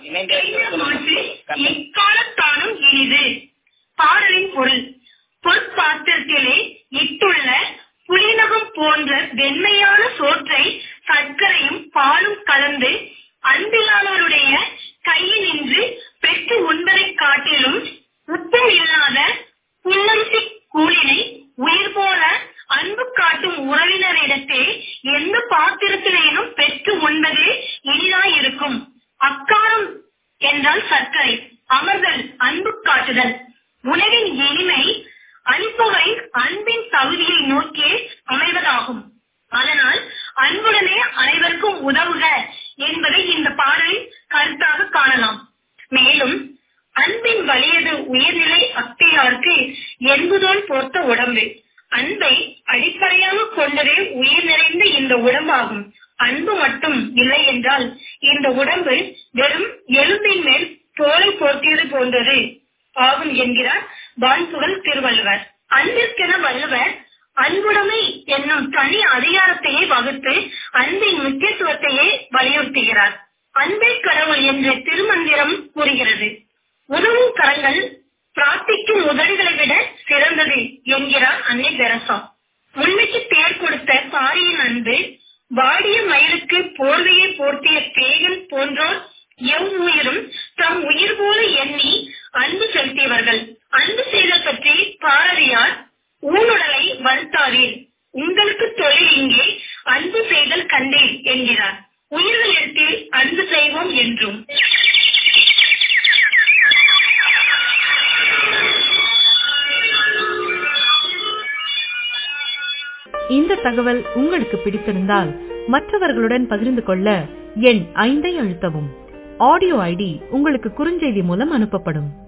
மாற்று எக்காலத்தானும் இனிது பாடலின் பொருள் பொற்பாத்திரத்திலே இட்டுள்ள புலிநகம் போன்ற வெண்மையான சோற்றை சர்க்கரையும் பாலும் கலந்து அன்பிலானவருடைய கையினின்று பெற்று உண்பதைக் காட்டிலும் உப்பும் இல்லாத புல்லரிசி கூலினை உயிர் போல அன்பு காட்டும் உறவினரிடத்தே எந்த பாத்திரத்திலேனும் பெற்று உண்பது இனிதாயிருக்கும் அக்காரம் என்றால் சர்க்கரை அமர்தல் அன்பு காட்டுதல் உணவின் இனிமை அளிப்பவரின் அன்பின் தகுதியை நோக்கி அமைவதாகும் அதனால் அன்புடனே அனைவருக்கும் உதவுக என்பதை இந்த பாடலில் கருத்தாக காணலாம் மேலும் அன்பின் வலியது உயர்நிலை அக்தியாருக்கு என்பதோல் போர்த்த உடம்பு அன்பை அடிப்படையாக கொண்டதே உயிர் நிறைந்த இந்த உடம்பாகும் அன்பு மட்டும் இல்லை என்றால் இந்த உடம்பு வெறும் எலும்பின் மேல் தோலை போர்த்தியது போன்றது ஆகும் என்கிறார் வான்புகழ் திருவள்ளுவர் அன்பிற்கென வள்ளுவர் அன்புடைமை என்னும் தனி அதிகாரத்தையே வகுத்து அன்பின் முக்கியத்துவத்தையே வலியுறுத்துகிறார் அன்பே கடவுள் என்று திருமந்திரம் கூறுகிறது உதவும் கரங்கள் பிரார்த்திக்கும் உதடுகளை விட சிறந்தது என்கிறார் அன்னை தெரசா உண்மைக்கு பேர் கொடுத்த பாரியின் அன்பு வாடிய மயிலுக்கு போர்வையை போர்த்திய பேகன் போன்றோர் எவ்வுயிரும் தம் உயிர் போல எண்ணி அன்பு செலுத்தியவர்கள் அன்பு செய்தல் பற்றி பாரதியார் ஊனுடலை வருத்தாதீர் உங்களுக்கு தொழில் இங்கே அன்பு செய்தல் கண்டேன் என்கிறார் உயிர்களிடத்தில் அன்பு செய்வோம் என்றும் இந்த தகவல் உங்களுக்கு பிடித்திருந்தால் மற்றவர்களுடன் பகிர்ந்து கொள்ள எண் ஐந்தை அழுத்தவும் ஆடியோ ஐடி உங்களுக்கு குறுஞ்செய்தி மூலம் அனுப்பப்படும்